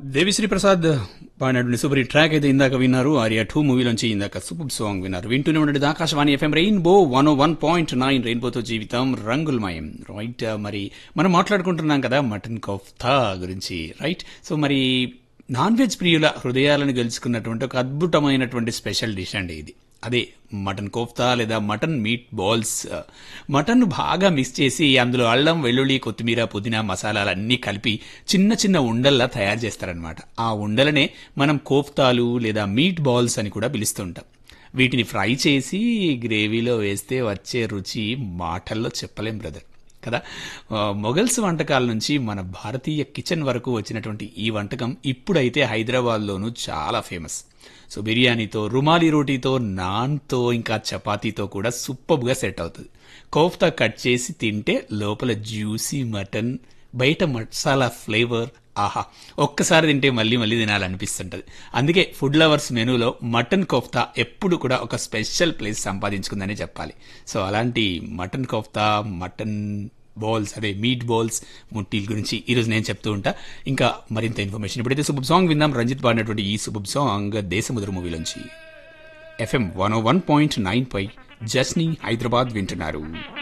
దేవిశ్రీ ప్రసాద్ పాడినటువంటి super hit track అయితే ఇందాక విన్నారు ఆర్యా టూ మూవీలోంచి ఇందాక సూపర్ సాంగ్ విన్నారు వింటూనే ఉండండి Akashvani FM Rainbow one O one point nine రెయిన్బోతో జీవితం రంగులమయం రైట్ మరి మనం మాట్లాడుకుంటున్నాం కదా మటన్ కోఫ్తా గురించి రైట్ సో మరి నాన్ వెజ్ ప్రియుల హృదయాలను గెలుచుకున్నటువంటి ఒక అద్భుతమైనటువంటి స్పెషల్ డిష్ అండి ఇది అదే మటన్ కోఫ్తా లేదా మటన్ మీట్ బాల్స్ మటన్ బాగా మిక్స్ చేసి అందులో అల్లం వెల్లుల్లి కొత్తిమీర పుదీనా మసాలాలు అన్నీ కలిపి చిన్న చిన్న ఉండల్లా తయారు చేస్తారనమాట ఆ ఉండలనే మనం కోఫ్తాలు లేదా మీట్ బాల్స్ అని కూడా పిలుస్తుంటాం వీటిని ఫ్రై చేసి గ్రేవీలో వేస్తే వచ్చే రుచి మాటల్లో చెప్పలేం బ్రదర్ కదా ఆ, మొఘల్స్ వంటకాల నుంచి మన భారతీయ కిచెన్ వరకు వచ్చినటువంటి ఈ వంటకం ఇప్పుడైతే హైదరాబాద్లోనూ చాలా ఫేమస్ సో బిర్యానీతో రుమాలి రోటీతో నాన్తో ఇంకా చపాతీతో కూడా సూపర్గా సెట్ అవుతుంది కోఫ్తా కట్ చేసి తింటే లోపల జ్యూసీ మటన్ బయట మసాలా ఫ్లేవర్ ఆహా ఒక్కసారి తింటే మళ్ళీ మళ్ళీ తినాలనిపిస్తుంటది అందుకే ఫుడ్ లవర్స్ మెనూలో మటన్ కోఫ్తా ఎప్పుడు కూడా ఒక స్పెషల్ ప్లేస్ సంపాదించుకుందని చెప్పాలి సో అలాంటి మటన్ కోఫ్తా మటన్ బాల్స్ అదే మీట్ బాల్స్ ముట్టీల గురించి ఈరోజు నేను చెప్తూ ఉంటా ఇంకా మరింత ఇన్ఫర్మేషన్ ఇప్పుడైతే సూపర్ సాంగ్ విందాం రంజిత్ పాడినటువంటి ఈ సూపర్ సాంగ్ దేశముద్ర మూవీలోంచి FM one O one point nine పై జస్ని హైదరాబాద్ వింటున్నారు